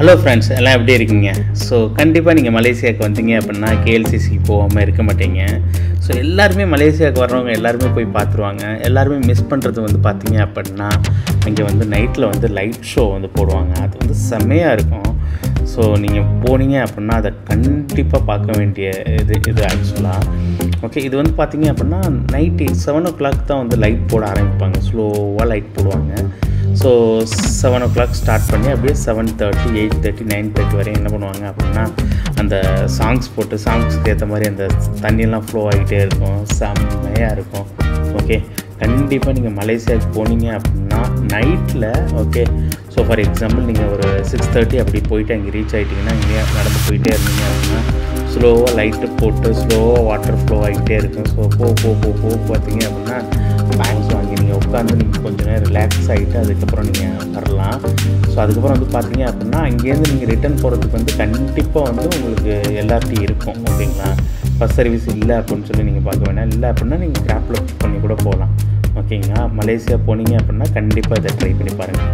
hello friends எல்லாம் எப்படி இருக்கீங்க ஸோ கண்டிப்பாக நீங்கள் மலேசியாவுக்கு வந்தீங்க அப்படின்னா கேஎல்சிசி போகாமல் இருக்க மாட்டீங்க ஸோ எல்லாருமே மலேசியாவுக்கு வர்றவங்க எல்லாருமே போய் பார்த்துருவாங்க எல்லாருமே மிஸ் பண்ணுறது வந்து பார்த்தீங்க அப்படின்னா அங்கே வந்து நைட்டில் வந்து லைட் ஷோ வந்து போடுவாங்க அது வந்து செம்மையாக இருக்கும் ஸோ நீங்கள் போனீங்க அப்படின்னா அதை கண்டிப்பாக பார்க்க வேண்டிய இது இது ஆக்சுவலாக ஓகே இது வந்து பார்த்தீங்க அப்படின்னா நைட்டு செவன் ஓ கிளாக் தான் வந்து லைட் போட ஆரம்பிப்பாங்க ஸ்லோவாக லைட் போடுவாங்க so seven o'clock start பண்ணி அப்படியே seven thirty eight thirty nine thirty வரையும் என்ன பண்ணுவாங்க அப்படின்னா அந்த சாங்ஸ் போட்டு சாங்ஸ்க்கு ஏற்ற மாதிரி அந்த தண்ணியெல்லாம் ஃப்ளோ ஆகிட்டே இருக்கும் செம்மையாக இருக்கும் ஓகே கண்டிப்பாக நீங்கள் மலேசியாவுக்கு போனீங்க அப்படின்னா நைட்டில் ஓகே ஸோ ஃபார் எக்ஸாம்பிள் நீங்கள் ஒரு சிக்ஸ் தேர்ட்டி அப்படி போயிட்டு அங்கே ரீச் ஆகிட்டிங்கன்னா இங்கே நடந்து போயிட்டே இருந்தீங்க அப்படின்னா ஸ்லோவாக லைட்டு போட்டு ஸ்லோவாக வாட்டர் ஃப்ளோ ஆகிட்டே இருக்கும் ஸோ போ போ போ போ பார்த்தீங்க அப்படின்னா பேங்க்ஸ் வாங்கி நீங்கள் உட்காந்து நீங்கள் கொஞ்சம் நேரம் ரிலாக்ஸ் ஆகிட்டு அதுக்கப்புறம் நீங்கள் வரலாம் ஸோ அதுக்கப்புறம் வந்து பார்த்தீங்க அப்படின்னா அங்கேருந்து நீங்கள் ரிட்டர்ன் போகிறதுக்கு வந்து கண்டிப்பாக வந்து உங்களுக்கு எல்லார்ட்டையும் இருக்கும் ஓகேங்களா பஸ் சர்வீஸ் இல்லை அப்படின்னு சொல்லி நீங்கள் பார்க்க வேணாம் இல்லை அப்படின்னா நீங்கள் கேப்பில் புக் பண்ணி கூட போகலாம் ஓகேங்களா மலேசியா போனீங்க அப்படின்னா கண்டிப்பாக இதை ட்ரை பண்ணி பாருங்கள்